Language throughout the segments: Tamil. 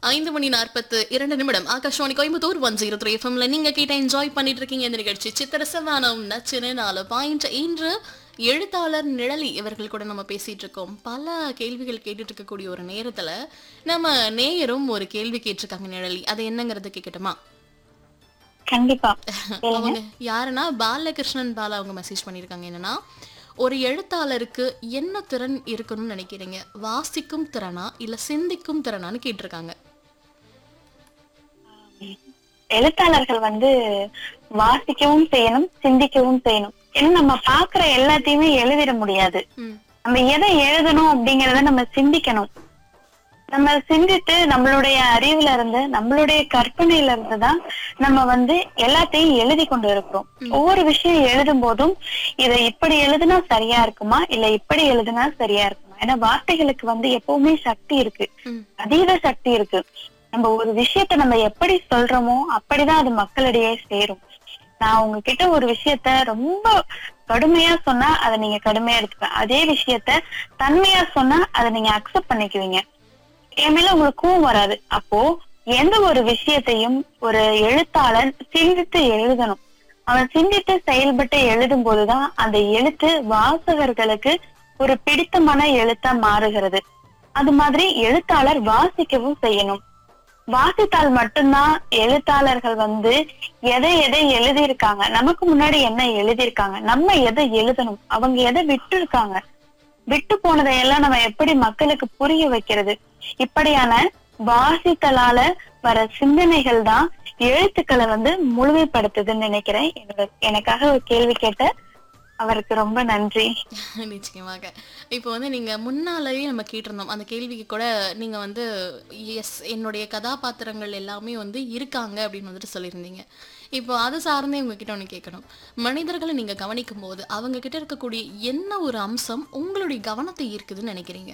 ஐந்து மணி நாற்பத்து இரண்டு நிமிடம் Akashvani Coimbatore one zero three எஃப்எம்ல நீங்க கேட்ட என்ஜாய் பண்ணிட்டு இருக்கீங்க இந்த நிகழ்ச்சி சித்திரசவானம் நச்சின நாலு பாயிண்ட் இன்று எழுத்தாளர் நிழலி இவர்கள் கூட நம்ம பேசிட்டு இருக்கோம் பல கேள்விகள் கேட்டுட்டு இருக்கக்கூடிய ஒரு நேரத்துல நம்ம நேயரும் ஒரு கேள்வி கேட்டிருக்காங்க நிழலி அது என்னங்கிறது கேட்கட்டுமா கண்டிப்பா அவங்க யாருன்னா பாலகிருஷ்ணன் பாலா அவங்க மெசேஜ் பண்ணியிருக்காங்க என்னன்னா ஒரு எழுத்தாளருக்கு என்ன திறன் இருக்கணும்னு நினைக்கிறீங்க வாசிக்கும் திறனா இல்ல சிந்திக்கும் திறனான்னு கேட்டிருக்காங்க எழுத்தாளர்கள் வந்து வாசிக்கவும் செய்யணும் சிந்திக்கவும் செய்யணும் ஏன்னா நம்ம பாக்குற எல்லாத்தையுமே எழுதிட முடியாது ம் நம்ம எதை எழுதணும் அப்படிங்கறத நம்ம சிந்திக்கணும் நம்ம சிந்தித்து நம்மளுடைய அறிவுல இருந்து நம்மளுடைய கற்பனையில இருந்து தான் நம்ம வந்து எல்லாத்தையும் எழுதி கொண்டு இருக்கிறோம் ஒவ்வொரு விஷயம் எழுதும் போதும் இதை இப்படி எழுதுனா சரியா இருக்குமா இல்ல இப்படி எழுதுனா சரியா இருக்குமா ஏன்னா வார்த்தைகளுக்கு வந்து எப்பவுமே சக்தி இருக்கு ம் அதீத சக்தி இருக்கு நம்ம ஒரு விஷயத்த நம்ம எப்படி சொல்றோமோ அப்படிதான் அது மக்களிடையே சேரும் நான் உங்ககிட்ட ஒரு விஷயத்த ரொம்ப கடுமையா சொன்னா அதை நீங்க கடுமையா எடுத்துப்பேன் அதே விஷயத்த தன்மையா சொன்னா அதை நீங்க அக்செப்ட் பண்ணிக்குவீங்க என் மேல உங்களுக்கு கோவம் வராது அப்போ எந்த ஒரு விஷயத்தையும் ஒரு எழுத்தாளன் சிந்தித்து எழுதணும் அவன் சிந்தித்து செயல்பட்டு எழுதும் போதுதான் அந்த எழுத்து வாசகர்களுக்கு ஒரு பிடித்தமான எழுத்தா மாறுகிறது அது மாதிரி எழுத்தாளர் வாசிக்கவும் செய்யணும் வாசித்தால் மட்டும்தான் எழுத்தாளர்கள் வந்து எதை எதை எழுதியிருக்காங்க நமக்கு முன்னாடி என்ன எழுதியிருக்காங்க நம்ம எதை எழுதணும் அவங்க எதை விட்டு இருக்காங்க விட்டு போனதையெல்லாம் நம்ம எப்படி மக்களுக்கு புரிய வைக்கிறது இப்படியான வாசித்தலால வர சிந்தனைகள் தான் எழுத்துக்களை வந்து முழுமைப்படுத்துதுன்னு நினைக்கிறேன் என்னோட எனக்காக ஒரு கேள்வி கேட்ட அவருக்கு ரொம்ப நன்றி நிச்சயமாக இப்போ வந்து நீங்க முன்னாலேயே நம்ம கேட்டிருந்தோம் அந்த கேள்விக்கு கூட நீங்க வந்து எஸ் என்னுடைய கதாபாத்திரங்கள் எல்லாமே வந்து இருக்காங்க அப்படின்னு வந்துட்டு சொல்லியிருந்தீங்க இப்போ அது சார்ந்தே உங்ககிட்ட ஒன்று கேட்கணும் மனிதர்களை நீங்க கவனிக்கும் போது அவங்க கிட்ட இருக்கக்கூடிய என்ன ஒரு அம்சம் உங்களுடைய கவனத்தை ஈர்க்குதுன்னு நினைக்கிறீங்க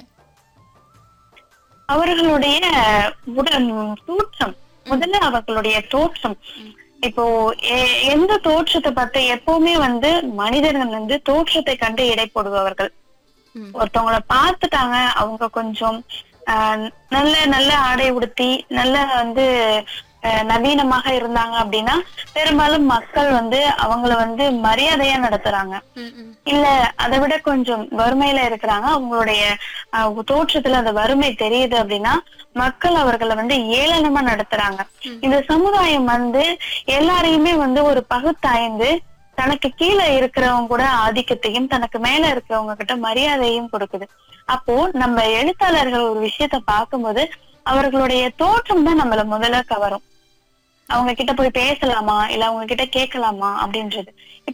அவர்களுடைய உடல் தோற்றம் முதல்ல அவர்களுடைய தோற்றம் இப்போ எ- எந்த தோற்றத்தை பார்த்து எப்பவுமே வந்து மனிதர்கள் வந்து தோற்றத்தை கண்டு எடை போடுபவர்கள் ம். ஒருத்தவங்கள பார்த்துட்டாங்க அவங்க கொஞ்சம் ஆஹ், நல்ல நல்ல ஆடை உடுத்தி நல்ல வந்து ஆஹ், நவீனமாக இருந்தாங்க அப்படின்னா பெரும்பாலும் மக்கள் வந்து அவங்கள வந்து மரியாதையா நடத்துறாங்க ம், ம். இல்ல அதை விட கொஞ்சம் வறுமையில இருக்கிறாங்க அவங்களுடைய அஹ், தோற்றத்துல அந்த வறுமை தெரியுது அப்படின்னா மக்கள் அவர்களை வந்து ஏளனமா நடத்துறாங்க இந்த சமுதாயம் வந்து எல்லாரையுமே வந்து ஒரு பகுத்தாய்ந்து தனக்கு கீழே இருக்கிறவங்க கூட ஆதிக்கத்தையும் தனக்கு மேல இருக்கிறவங்க கிட்ட மரியாதையும் கொடுக்குது அப்போ நம்ம எழுத்தாளர்கள் ஒரு விஷயத்த பார்க்கும்போது அவர்களுடைய தோற்றம் தான் நம்மள முதல்ல கவரும் அவங்க கிட்ட போய் பேசலாமா இல்ல அவங்க கிட்ட கேட்கலாமா அப்படின்றது